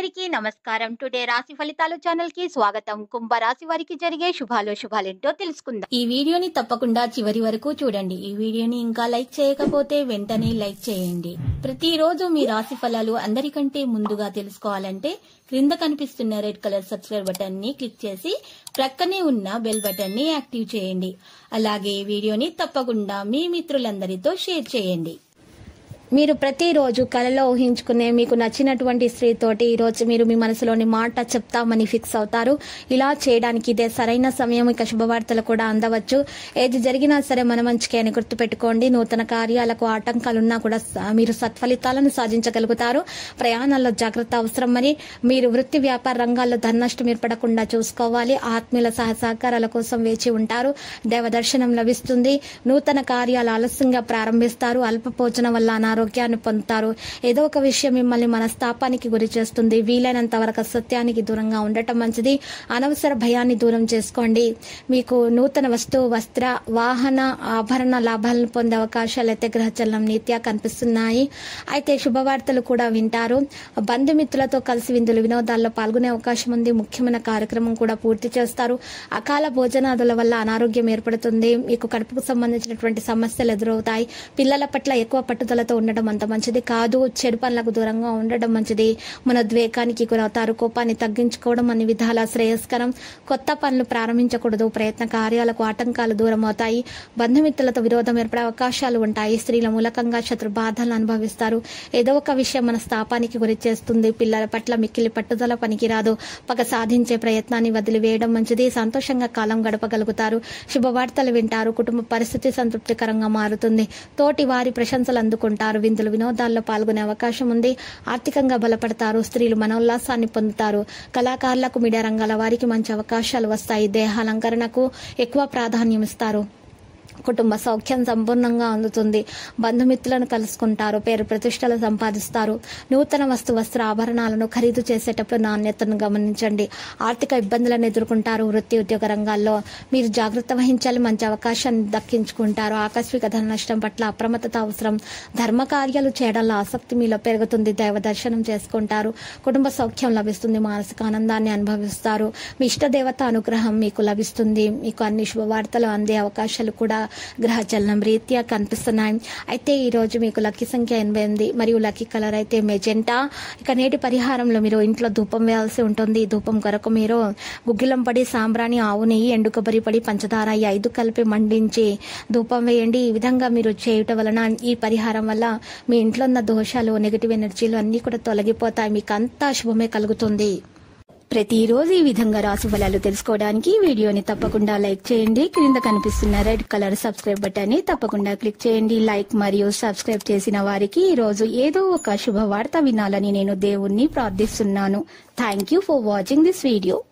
అందరికీ నమస్కారం టుడే రాశి ఫలితాలు ఛానల్ కి స్వాగతం కుంభ రాశి వారికి జరిగే శుభాలు శుభాలేంటో తెలుసుకుందాం ఈ వీడియోని తప్పకుండా చివరి వరకు చూడండి ఈ వీడియోని ఇంకా లైక్ చేయకపోతే వెంటనే లైక్ చేయండి ప్రతిరోజు మీ రాశి ఫలాలు అందరికంటే ముందుగా తెలుసుకోవాలంటే క్రింద కనిపిస్తున్న రెడ్ కలర్ సబ్స్క్రైబ్ బటన్ ని క్లిక్ చేసి ప్రక్కనే ఉన్న బెల్ బటన్ ని యాక్టివ్ చేయండి అలాగే ఈ వీడియోని తప్పకుండా మీ మిత్రులందరితో షేర్ చేయండి మీరు ప్రతిరోజు కలలో ఊహించుకునే మీకు నచ్చినటువంటి స్త్రీతోటి ఈరోజు మీరు మీ మనసులోని మాట చెప్తామని ఫిక్స్ అవుతారు ఇలా చేయడానికి ఇదే సరైన సమయం ఇక శుభవార్తలు కూడా అందవచ్చు ఏది జరిగినా సరే మన మంచికే అని గుర్తుపెట్టుకోండి నూతన కార్యాలకు ఆటంకాలున్నా కూడా స- మీరు సత్ఫలితాలను సాధించగలుగుతారు ప్రయాణాల్లో జాగ్రత్త అవసరం మరి మీరు వృత్తి వ్యాపార రంగాల్లో ధననష్టం ఏర్పడకుండా చూసుకోవాలి ఆత్మీయుల సహ సహకారాల కోసం వేచి ఉంటారు దేవ దర్శనం లభిస్తుంది నూతన కార్యాలు ఆలస్యంగా ప్రారంభిస్తారు అల్ప భోజనం వల్ల అనారోగ్యాన్ని పొందుతారు ఏదో ఒక విషయం మిమ్మల్ని మనస్తాపానికి గురి చేస్తుంది వీలైనంత వరకు సత్యానికి దూరంగా ఉండటం మంచిది అనవసర భయాన్ని దూరం చేసుకోండి మీకు నూతన వస్తువు వస్త్ర వాహన ఆభరణ లాభాలను పొందే అవకాశాలు అయితే గ్రహచలనం నీత్యా కనిపిస్తున్నాయి అయితే శుభవార్తలు కూడా వింటారు బంధుమిత్రులతో కలిసి విందులు వినోదాల్లో పాల్గొనే అవకాశం ఉంది ముఖ్యమైన కార్యక్రమం కూడా పూర్తి చేస్తారు అకాల భోజనాదుల వల్ల అనారోగ్యం ఏర్పడుతుంది మీకు కడుపుకు సంబంధించినటువంటి సమస్యలు ఎదురవుతాయి పిల్లల పట్ల ఎక్కువ పట్టుదలతో ఉండడం అంత మంచిది కాదు చెడు పనులకు దూరంగా ఉండడం మంచిది మన ద్వేకానికి గురవుతారు కోపాన్ని తగ్గించుకోవడం అన్ని విధాల శ్రేయస్కరం కొత్త పనులు ప్రారంభించకూడదు ప్రయత్న కార్యాలకు ఆటంకాలు దూరం అవుతాయి బంధుమిత్రులతో విరోధం ఏర్పడే అవకాశాలు ఉంటాయి స్త్రీల మూలకంగా శత్రు బాధలను అనుభవిస్తారు ఏదో ఒక విషయం మన స్థాపానికి గురి చేస్తుంది పిల్లల పట్ల మిక్కిలి పట్టుదల పనికిరాదు పగ సాధించే ప్రయత్నాన్ని వదిలివేయడం మంచిది సంతోషంగా కాలం గడపగలుగుతారు శుభవార్తలు వింటారు కుటుంబ పరిస్థితి సంతృప్తికరంగా మారుతుంది తోటి వారి ప్రశంసలు అందుకుంటారు విందులు వినోదాల్లో పాల్గొనే అవకాశం ఉంది ఆర్థికంగా బలపడతారు స్త్రీలు మనోల్లాసాన్ని పొందుతారు కళాకారులకు మీడియా రంగాల వారికి మంచి అవకాశాలు వస్తాయి దేహాలంకరణకు ఎక్కువ ప్రాధాన్యం ఇస్తారు కుటుంబ సౌఖ్యం సంపూర్ణంగా అందుతుంది బంధుమిత్రులను కలుసుకుంటారు పేరు ప్రతిష్టలు సంపాదిస్తారు నూతన వస్తు వస్త్ర ఆభరణాలను ఖరీదు చేసేటప్పుడు నాణ్యతను గమనించండి ఆర్థిక ఇబ్బందులను ఎదుర్కొంటారు వృత్తి ఉద్యోగ రంగాల్లో మీరు జాగ్రత్త వహించాలి మంచి అవకాశాన్ని దక్కించుకుంటారు ఆకస్మిక ధన నష్టం పట్ల అప్రమత్తత అవసరం ధర్మ కార్యాలు చేయడంలో ఆసక్తి మీలో పెరుగుతుంది దైవ దర్శనం చేసుకుంటారు కుటుంబ సౌఖ్యం లభిస్తుంది మానసిక ఆనందాన్ని అనుభవిస్తారు మీ ఇష్టదేవత అనుగ్రహం మీకు లభిస్తుంది మీకు అన్ని శుభవార్తలు అందే అవకాశాలు కూడా గ్రహచలనం రీత్యా కనిపిస్తున్నాయి అయితే ఈ రోజు మీకు లక్కీ సంఖ్య ఎనభై ఎనిమిది మరియు లక్కీ కలర్ అయితే మెజెంటా ఇక నేటి పరిహారంలో మీరు ఇంట్లో ధూపం వేయాల్సి ఉంటుంది ఈ ధూపం కొరకు మీరు గుగ్గిలం పడి సాంబ్రాణి ఆవు నెయ్యి ఎండు కొబ్బరి పడి పంచదార ఈ ఐదు కలిపి మండించి ధూపం వేయండి ఈ విధంగా మీరు చేయటం వలన ఈ పరిహారం వల్ల మీ ఇంట్లో ఉన్న దోషాలు నెగిటివ్ ఎనర్జీలు అన్నీ కూడా తొలగిపోతాయి మీకు అంతా శుభమే కలుగుతుంది ప్రతిరోజు ఈ విధంగా రాశి ఫలాలు తెలుసుకోవడానికి ఈ వీడియోని తప్పకుండా లైక్ చేయండి క్రింద కనిపిస్తున్న రెడ్ కలర్ సబ్స్క్రైబ్ బటన్ ని తప్పకుండా క్లిక్ చేయండి లైక్ మరియు సబ్స్క్రైబ్ చేసిన వారికి ఈ రోజు ఏదో ఒక శుభవార్త వినాలని నేను దేవుణ్ణి ప్రార్థిస్తున్నాను thank you for watching this video